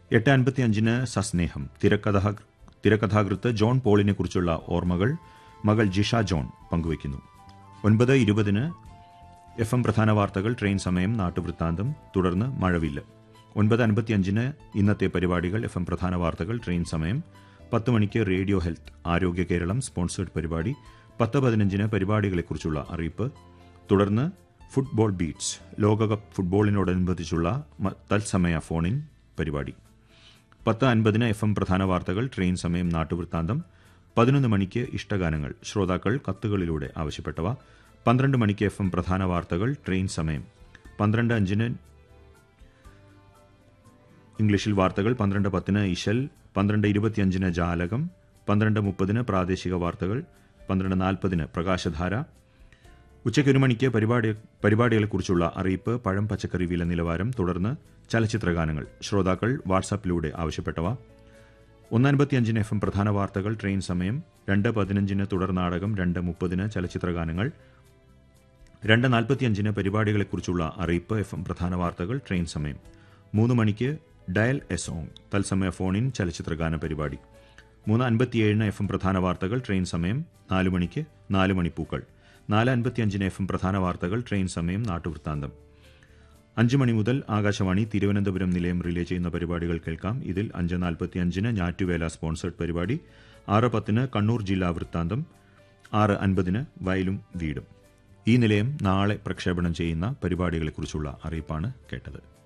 എട്ട് അൻപത്തി അഞ്ചിന് സസ്നേഹം തിരക്കഥ തിരക്കഥാകൃത്ത് ജോൺ പോളിനെ കുറിച്ചുള്ള ഓർമ്മകൾ മകൾ ജിഷ ജോൺ പങ്കുവയ്ക്കുന്നു ഒൻപത് ഇരുപതിന് എഫ് എം പ്രധാന വാർത്തകൾ ട്രെയിൻ സമയം നാട്ടുവൃത്താന്തം തുടർന്ന് മഴവില്ല് ഒൻപത് അൻപത്തിയഞ്ചിന് ഇന്നത്തെ പരിപാടികൾ എഫ് എം പ്രധാന വാർത്തകൾ ട്രെയിൻ സമയം പത്ത് മണിക്ക് റേഡിയോ ഹെൽത്ത് ആരോഗ്യ കേരളം സ്പോൺസേഡ് പരിപാടി പത്ത് പതിനഞ്ചിന് പരിപാടികളെക്കുറിച്ചുള്ള അറിയിപ്പ് തുടർന്ന് ഫുട്ബോൾ ബീറ്റ്സ് ലോകകപ്പ് ഫുട്ബോളിനോടനുബന്ധിച്ചുള്ള മ- തത്സമയ ഫോണിൻ പരിപാടി പത്ത് അൻപതിന് എഫ് എം പ്രധാന വാർത്തകൾ ട്രെയിൻ സമയം നാട്ടുവൃത്താന്തം പതിനൊന്ന് മണിക്ക് ഇഷ്ടഗാനങ്ങൾ ശ്രോതാക്കൾ കത്തുകളിലൂടെ ആവശ്യപ്പെട്ടവ പന്ത്രണ്ട് മണിക്ക് എഫ് എം പ്രധാന വാർത്തകൾ ട്രെയിൻ സമയം പന്ത്രണ്ട് അഞ്ചിന് ഇംഗ്ലീഷിൽ വാർത്തകൾ പന്ത്രണ്ട് പത്തിന് ഇശൽ പന്ത്രണ്ട് ഇരുപത്തിയഞ്ചിന് ജാലകം പന്ത്രണ്ട് മുപ്പതിന് പ്രാദേശിക വാർത്തകൾ പന്ത്രണ്ട് നാൽപ്പതിന് പ്രകാശധാര ഉച്ചയ്ക്ക് ഒരു മണിക്ക് പരിപാടി പരിപാടികളെക്കുറിച്ചുള്ള അറിയിപ്പ് പഴം പച്ചക്കറി വില നിലവാരം തുടർന്ന് ചലച്ചിത്രഗാനങ്ങൾ ശ്രോതാക്കൾ വാട്സാപ്പിലൂടെ ആവശ്യപ്പെട്ടവ ഒന്നൻപത്തിയഞ്ചിന് എഫ് എം പ്രധാന വാർത്തകൾ ട്രെയിൻ സമയം രണ്ട് പതിനഞ്ചിന് തുടർ നാടകം രണ്ട് മുപ്പതിന് ചലച്ചിത്രഗാനങ്ങൾ രണ്ട് നാൽപ്പത്തിയഞ്ചിന് പരിപാടികളെക്കുറിച്ചുള്ള അറിയിപ്പ് എഫ് എം പ്രധാന വാർത്തകൾ ട്രെയിൻ സമയം മൂന്ന് മണിക്ക് ഡയൽ എ സോങ് തത്സമയ ഫോണിൻ ചലച്ചിത്രഗാന പരിപാടി മൂന്ന് അൻപത്തിയേഴിന് എഫ് എം പ്രധാന വാർത്തകൾ ട്രെയിൻ സമയം നാല് മണിക്ക് നാല് മണിപ്പൂക്കൾ നാല് അൻപത്തിയഞ്ചിന് എഫ് എം പ്രധാന വാർത്തകൾ ട്രെയിൻ സമയം നാട്ടുവൃത്താന്തം അഞ്ച് മണി മുതൽ ആകാശവാണി തിരുവനന്തപുരം നിലയം റിലേ ചെയ്യുന്ന പരിപാടികൾ കേൾക്കാം ഇതിൽ അഞ്ച് നാൽപ്പത്തിയഞ്ചിന് ഞാറ്റുവേല സ്പോൺസേഡ് പരിപാടി ആറ് പത്തിന് കണ്ണൂർ ജില്ലാ വൃത്താന്തം ആറ് അൻപതിന് വയലും വീടും ഈ നിലയം നാളെ പ്രക്ഷേപണം ചെയ്യുന്ന പരിപാടികളെക്കുറിച്ചുള്ള അറിയിപ്പാണ് കേട്ടത്